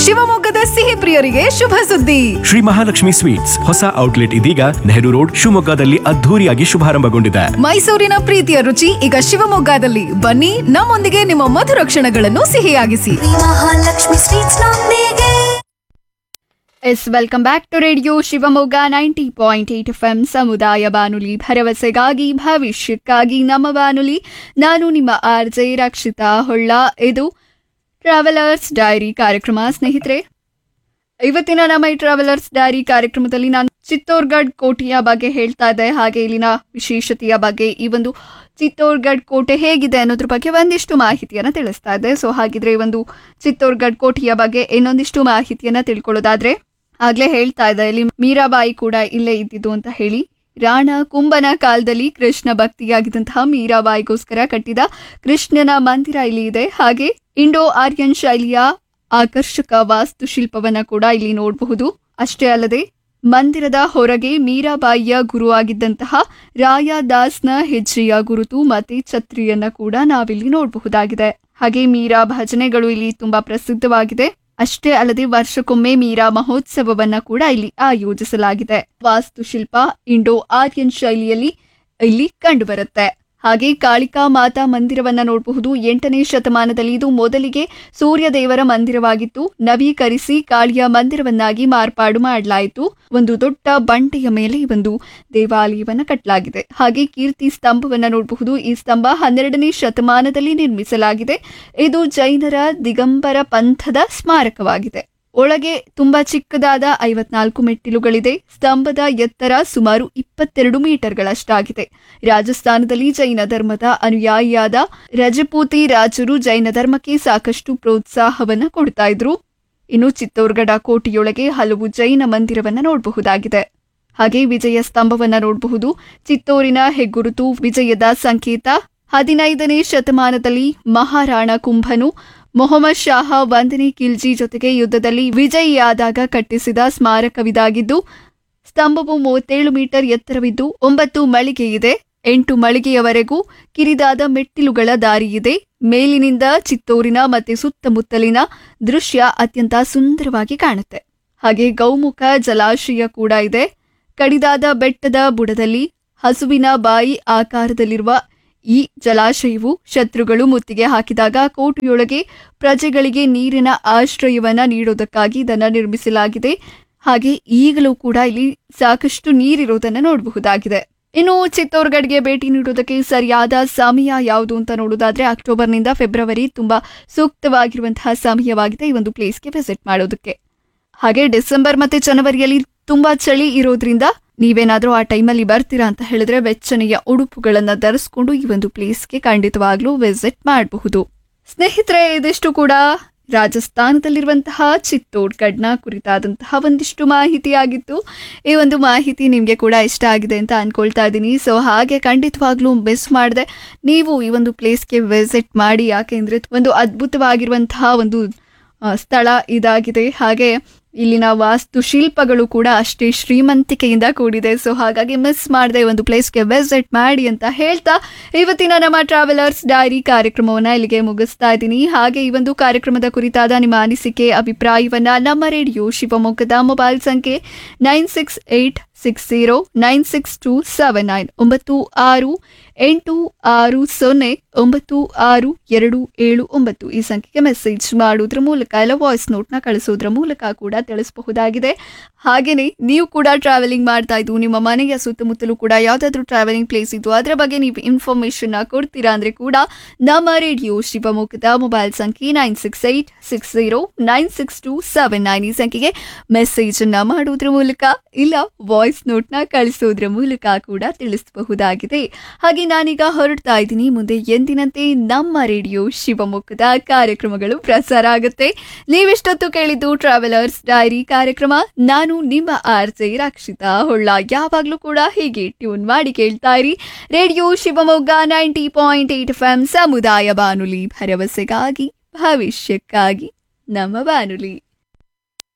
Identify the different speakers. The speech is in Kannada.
Speaker 1: ಶಿವಮೊಗ್ಗದ ಸಿಹಿ ಪ್ರಿಯರಿಗೆ ಶುಭ ಸುದ್ದಿ
Speaker 2: ಶ್ರೀ ಮಹಾಲಕ್ಷ್ಮಿ ಸ್ವೀಟ್ಸ್ ಹೊಸ ಔಟ್ಲೆಟ್ ಇದೀಗ ನೆಹರು ರೋಡ್ ಶಿವಮೊಗ್ಗದಲ್ಲಿ ಅದ್ಧೂರಿಯಾಗಿ ಶುಭಾರಂಭಗೊಂಡಿದೆ
Speaker 1: ಮೈಸೂರಿನ ಪ್ರೀತಿಯ ರುಚಿ ಈಗ ಶಿವಮೊಗ್ಗದಲ್ಲಿ ಬನ್ನಿ ನಮ್ಮೊಂದಿಗೆ ನಿಮ್ಮ ಮಧುರ ಕ್ಷಣಗಳನ್ನು ಸಿಹಿಯಾಗಿಸಿ
Speaker 3: ಮಹಾಲಕ್ಷ್ಮಿ ಸ್ವೀಟ್ಸ್ ನೊಂದಿಗೆ
Speaker 4: yes welcome back to radio Shivamogga ninety point eight F M ಸಮುದಾಯ ಬಾನುಲಿ ಭರವಸೆಗಾಗಿ ಭವಿಷ್ಯಕ್ಕಾಗಿ ನಮ್ಮ ಬಾನುಲಿ ನಾನು ನಿಮ್ಮ ಆರ್ ಜೆ ರಕ್ಷಿತಾ ಹೊಳ್ಳ ಇದು ಟ್ರಾವೆಲರ್ಸ್ ಡೈರಿ ಕಾರ್ಯಕ್ರಮ ಸ್ನೇಹಿತರೆ ಇವತ್ತಿನ ನಮ್ಮ ಈ ಟ್ರಾವೆಲರ್ಸ್ ಡೈರಿ ಕಾರ್ಯಕ್ರಮದಲ್ಲಿ ನಾನು ಚಿತ್ತೋರ್ಗಢ್ ಕೋಟೆಯ ಬಗ್ಗೆ ಹೇಳ್ತಾ ಇದ್ದೆ ಹಾಗೆ ಇಲ್ಲಿನ ವಿಶೇಷತೆಯ ಬಗ್ಗೆ ಈ ಒಂದು ಚಿತ್ತೋರ್ಗಢ್ ಕೋಟೆ ಹೇಗಿದೆ ಅನ್ನೋದ್ರ ಬಗ್ಗೆ ಒಂದಿಷ್ಟು ಮಾಹಿತಿಯನ್ನ ತಿಳಿಸ್ತಾ ಇದ್ದೆ ಸೊ ಹಾಗಿದ್ರೆ ಈ ಒಂದು ಚಿತ್ತೋರ್ಗಢ್ ಕೋಟೆಯ ಬಗ್ಗೆ ಇನ್ನೊಂದಿಷ್ಟು ಮಾಹಿತಿಯನ್ನ ತಿಳ್ಕೊಳ್ಳೋದಾದ್ರೆ ಆಗ್ಲೇ ಹೇಳ್ತಾ ಇದ್ದೆ ಇಲ್ಲಿ ಮೀರಾಬಾಯಿ ಕೂಡ ಇಲ್ಲೇ ಇದ್ದಿದ್ದು ಅಂತ ಹೇಳಿ ರಾಣ ಕುಂಭನ ಕಾಲದಲ್ಲಿ ಕೃಷ್ಣ ಭಕ್ತಿಯಾಗಿದ್ದಂತಹ ಮೀರಾಬಾಯಿಗೋಸ್ಕರ ಕಟ್ಟಿದ ಕೃಷ್ಣನ ಮಂದಿರ ಇಲ್ಲಿ ಇದೆ ಹಾಗೆ ಇಂಡೋ ಆರ್ಯನ್ ಶೈಲಿಯ ಆಕರ್ಷಕ ವಾಸ್ತುಶಿಲ್ಪವನ್ನ ಕೂಡ ಇಲ್ಲಿ ನೋಡಬಹುದು ಅಷ್ಟೇ ಅಲ್ಲದೆ ಮಂದಿರದ ಹೊರಗೆ ಮೀರಾಬಾಯಿಯ ಗುರುವಾಗಿದ್ದಂತಹ ರಾಯದಾಸ್ನ ಹೆಜ್ಜೆಯ ಗುರುತು ಮತ್ತೆ ಛತ್ರಿಯನ್ನ ಕೂಡ ನಾವಿಲ್ಲಿ ನೋಡಬಹುದಾಗಿದೆ ಹಾಗೆ ಮೀರಾ ಭಜನೆಗಳು ಇಲ್ಲಿ ತುಂಬಾ ಪ್ರಸಿದ್ಧವಾಗಿದೆ ಅಷ್ಟೇ ಅಲ್ಲದೆ ವರ್ಷಕ್ಕೊಮ್ಮೆ ಮೀರಾ ಮಹೋತ್ಸವವನ್ನ ಕೂಡ ಇಲ್ಲಿ ಆಯೋಜಿಸಲಾಗಿದೆ ವಾಸ್ತುಶಿಲ್ಪ ಇಂಡೋ ಆರ್ಯನ್ ಶೈಲಿಯಲ್ಲಿ ಇಲ್ಲಿ ಕಂಡುಬರುತ್ತೆ ಹಾಗೆ ಕಾಳಿಕಾ ಮಾತಾ ಮಂದಿರವನ್ನ ನೋಡಬಹುದು ಎಂಟನೇ ಶತಮಾನದಲ್ಲಿ ಇದು ಮೊದಲಿಗೆ ಸೂರ್ಯ ದೇವರ ಮಂದಿರವಾಗಿತ್ತು ನವೀಕರಿಸಿ ಕಾಳಿಯ ಮಂದಿರವನ್ನಾಗಿ ಮಾರ್ಪಾಡು ಮಾಡಲಾಯಿತು ಒಂದು ದೊಡ್ಡ ಬಂಡೆಯ ಮೇಲೆ ಈ ಒಂದು ದೇವಾಲಯವನ್ನ ಕಟ್ಟಲಾಗಿದೆ ಹಾಗೆ ಕೀರ್ತಿ ಸ್ತಂಭವನ್ನ ನೋಡಬಹುದು ಈ ಸ್ತಂಭ ಹನ್ನೆರಡನೇ ಶತಮಾನದಲ್ಲಿ ನಿರ್ಮಿಸಲಾಗಿದೆ ಇದು ಜೈನರ ದಿಗಂಬರ ಪಂಥದ ಸ್ಮಾರಕವಾಗಿದೆ ಒಳಗೆ ತುಂಬಾ ಚಿಕ್ಕದಾದ ಐವತ್ನಾಲ್ಕು ಮೆಟ್ಟಿಲುಗಳಿದೆ ಸ್ತಂಭದ ಎತ್ತರ ಸುಮಾರು ಇಪ್ಪತ್ತೆರಡು ಮೀಟರ್ಗಳಷ್ಟಾಗಿದೆ ರಾಜಸ್ಥಾನದಲ್ಲಿ ಜೈನ ಧರ್ಮದ ಅನುಯಾಯಿಯಾದ ರಜಪೂತಿ ರಾಜರು ಜೈನ ಧರ್ಮಕ್ಕೆ ಸಾಕಷ್ಟು ಪ್ರೋತ್ಸಾಹವನ್ನ ಕೊಡ್ತಾ ಇದ್ರು ಇನ್ನು ಚಿತ್ತೋರ್ಗಢ ಕೋಟೆಯೊಳಗೆ ಹಲವು ಜೈನ ಮಂದಿರವನ್ನ ನೋಡಬಹುದಾಗಿದೆ ಹಾಗೆ ವಿಜಯ ಸ್ತಂಭವನ್ನ ನೋಡಬಹುದು ಚಿತ್ತೋರಿನ ಹೆಗ್ಗುರುತು ವಿಜಯದ ಸಂಕೇತ ಹದಿನೈದನೇ ಶತಮಾನದಲ್ಲಿ ಮಹಾರಾಣ ಕುಂಭನು ಮೊಹಮ್ಮದ್ ಶಾಹ ಒಂದನೇ ಖಿಲ್ಜಿ ಜೊತೆಗೆ ಯುದ್ಧದಲ್ಲಿ ವಿಜಯಿಯಾದಾಗ ಕಟ್ಟಿಸಿದ ಸ್ಮಾರಕವಿದಾಗಿದ್ದು ಸ್ತಂಭವು ಮೂವತ್ತೇಳು ಮೀಟರ್ ಎತ್ತರವಿದ್ದು ಒಂಬತ್ತು ಮಳಿಗೆ ಇದೆ ಎಂಟು ಮಳಿಗೆಯವರೆಗೂ ಕಿರಿದಾದ ಮೆಟ್ಟಿಲುಗಳ ದಾರಿ ಇದೆ ಮೇಲಿನಿಂದ ಚಿತ್ತೂರಿನ ಮತ್ತೆ ಸುತ್ತಮುತ್ತಲಿನ ದೃಶ್ಯ ಅತ್ಯಂತ ಸುಂದರವಾಗಿ ಕಾಣುತ್ತೆ ಹಾಗೆ ಗೌಮುಖ ಜಲಾಶಯ ಕೂಡ ಇದೆ ಕಡಿದಾದ ಬೆಟ್ಟದ ಬುಡದಲ್ಲಿ ಹಸುವಿನ ಬಾಯಿ ಆಕಾರದಲ್ಲಿರುವ ಈ ಜಲಾಶಯವು ಶತ್ರುಗಳು ಮುತ್ತಿಗೆ ಹಾಕಿದಾಗ ಕೋಟೆಯೊಳಗೆ ಪ್ರಜೆಗಳಿಗೆ ನೀರಿನ ಆಶ್ರಯವನ್ನ ನೀಡೋದಕ್ಕಾಗಿ ಇದನ್ನ ನಿರ್ಮಿಸಲಾಗಿದೆ ಹಾಗೆ ಈಗಲೂ ಕೂಡ ಇಲ್ಲಿ ಸಾಕಷ್ಟು ನೀರಿರೋದನ್ನ ನೋಡಬಹುದಾಗಿದೆ ಇನ್ನು ಚಿತ್ತೋರ್ಗಢ್ಗೆ ಭೇಟಿ ನೀಡೋದಕ್ಕೆ ಸರಿಯಾದ ಸಮಯ ಯಾವುದು ಅಂತ ನೋಡೋದಾದ್ರೆ ಅಕ್ಟೋಬರ್ನಿಂದ ಫೆಬ್ರವರಿ ತುಂಬಾ ಸೂಕ್ತವಾಗಿರುವಂತಹ ಸಮಯವಾಗಿದೆ ಈ ಒಂದು ಪ್ಲೇಸ್ಗೆ ವಿಸಿಟ್ ಮಾಡೋದಕ್ಕೆ ಹಾಗೆ ಡಿಸೆಂಬರ್ ಮತ್ತೆ ಜನವರಿಯಲ್ಲಿ ತುಂಬಾ ಚಳಿ ಇರೋದ್ರಿಂದ ನೀವೇನಾದ್ರೂ ಆ ಟೈಮಲ್ಲಿ ಬರ್ತೀರಾ ಅಂತ ಹೇಳಿದ್ರೆ ಬೆಚ್ಚನೆಯ ಉಡುಪುಗಳನ್ನ ಧರಿಸ್ಕೊಂಡು ಈ ಒಂದು ಪ್ಲೇಸ್ಗೆ ಖಂಡಿತವಾಗ್ಲೂ ವಿಸಿಟ್ ಮಾಡಬಹುದು ಸ್ನೇಹಿತರೆ ಇದಿಷ್ಟು ಕೂಡ ರಾಜಸ್ಥಾನದಲ್ಲಿರುವಂತಹ ಚಿತ್ತೋಡ್ಗಢ್ನ ಕುರಿತಾದಂತಹ ಒಂದಿಷ್ಟು ಮಾಹಿತಿ ಆಗಿತ್ತು ಈ ಒಂದು ಮಾಹಿತಿ ನಿಮಗೆ ಕೂಡ ಇಷ್ಟ ಆಗಿದೆ ಅಂತ ಅನ್ಕೊಳ್ತಾ ಇದ್ದೀನಿ ಸೊ ಹಾಗೆ ಖಂಡಿತವಾಗ್ಲೂ ಮಿಸ್ ಮಾಡದೆ ನೀವು ಈ ಒಂದು ಪ್ಲೇಸ್ಗೆ ವಿಸಿಟ್ ಮಾಡಿ ಯಾಕೆಂದ್ರೆ ಒಂದು ಅದ್ಭುತವಾಗಿರುವಂತಹ ಒಂದು ಆ, ಸ್ಥಳ ಇದಾಗಿದೆ ಹಾಗೆ ಇಲ್ಲಿನ ವಾಸ್ತುಶಿಲ್ಪಗಳು ಕೂಡ ಅಷ್ಟೇ ಶ್ರೀಮಂತಿಕೆಯಿಂದ ಕೂಡಿದೆ ಸೊ ಹಾಗಾಗಿ ಮಿಸ್ ಮಾಡದೆ ಒಂದು ಪ್ಲೇಸ್ಗೆ ವಿಸಿಟ್ ಮಾಡಿ ಅಂತ ಹೇಳ್ತಾ ಇವತ್ತಿನ ನಮ್ಮ ಟ್ರಾವೆಲರ್ಸ್ ಡೈರಿ ಕಾರ್ಯಕ್ರಮವನ್ನ ಇಲ್ಲಿಗೆ ಮುಗಿಸ್ತಾ ಇದ್ದೀನಿ ಹಾಗೆ ಈ ಒಂದು ಕಾರ್ಯಕ್ರಮದ ಕುರಿತಾದ ನಿಮ್ಮ ಅನಿಸಿಕೆ ಅಭಿಪ್ರಾಯವನ್ನ ನಮ್ಮ ರೇಡಿಯೋ ಶಿವಮೊಗ್ಗದ ಮೊಬೈಲ್ ಸಂಖ್ಯೆ nine six eight six zero nine six two seven nine ಒಂಬತ್ತು ಆರು ಎಂಟು ಆರು ಸೊನ್ನೆ ಒಂಬತ್ತು ಆರು ಎರಡು ಏಳು ಒಂಬತ್ತು ಈ ಸಂಖ್ಯೆಗೆ ಮೆಸೇಜ್ ಮಾಡೋದ್ರ ಮೂಲಕ ಇಲ್ಲ ವಾಯ್ಸ್ ನೋಟ್ನ ಕಳಿಸೋದ್ರ ಮೂಲಕ ಕೂಡ ತಿಳಿಸಬಹುದಾಗಿದೆ ಹಾಗೆಯೇ ನೀವು ಕೂಡ ಟ್ರಾವೆಲಿಂಗ್ ಮಾಡ್ತಾ ಇದ್ದು ನಿಮ್ಮ ಮನೆಯ ಸುತ್ತಮುತ್ತಲೂ ಕೂಡ ಯಾವುದಾದ್ರೂ ಟ್ರಾವೆಲಿಂಗ್ ಪ್ಲೇಸ್ ಇದ್ದು ಅದರ ಬಗ್ಗೆ ನೀವು ಇನ್ಫಾರ್ಮೇಶನ್ ಕೊಡ್ತೀರಾ ಅಂದ್ರೆ ಕೂಡ ನಮ್ಮ ರೇಡಿಯೋ ಶಿವಮೊಗ್ಗದ ಮೊಬೈಲ್ ಸಂಖ್ಯೆ nine six eight six zero nine six two seven nine ಈ ಸಂಖ್ಯೆಗೆ ಮೆಸೇಜ್ ಅನ್ನ ಮಾಡೋದ್ರ ಮೂಲಕ ಇಲ್ಲ ವಾಯ್ಸ್ ನೋಟ್ನ ಕಳಿಸೋದ್ರ ಮೂಲಕ ಕೂಡ ತಿಳಿಸಬಹುದಾಗಿದೆ ಹಾಗೆ ನಾನೀಗ ಹೊರಡ್ತಾ ಇದ್ದೀನಿ ಮುಂದೆ ಎಂದಿನಂತೆ ನಮ್ಮ ರೇಡಿಯೋ ಶಿವಮೊಗ್ಗದ ಕಾರ್ಯಕ್ರಮಗಳು ಪ್ರಸಾರ ಆಗುತ್ತೆ ನೀವೆಷ್ಟೊತ್ತು ಕೇಳಿದ್ದು ಟ್ರಾವೆಲರ್ಸ್ ಡೈರಿ ಕಾರ್ಯಕ್ರಮ ನಾನು ನಿಮ್ಮ ಆರ್ ಜೆ ರಕ್ಷಿತಾ ಹೊಳ್ಳ ಯಾವಾಗಲೂ ಕೂಡ ಹೀಗೆ ಟ್ಯೂನ್ ಮಾಡಿ ಕೇಳ್ತಾ ಇರಿ radio Shivamogga ninety point eight F M ಸಮುದಾಯ ಬಾನುಲಿ ಭರವಸೆಗಾಗಿ ಭವಿಷ್ಯಕ್ಕಾಗಿ ನಮ್ಮ ಬಾನುಲಿ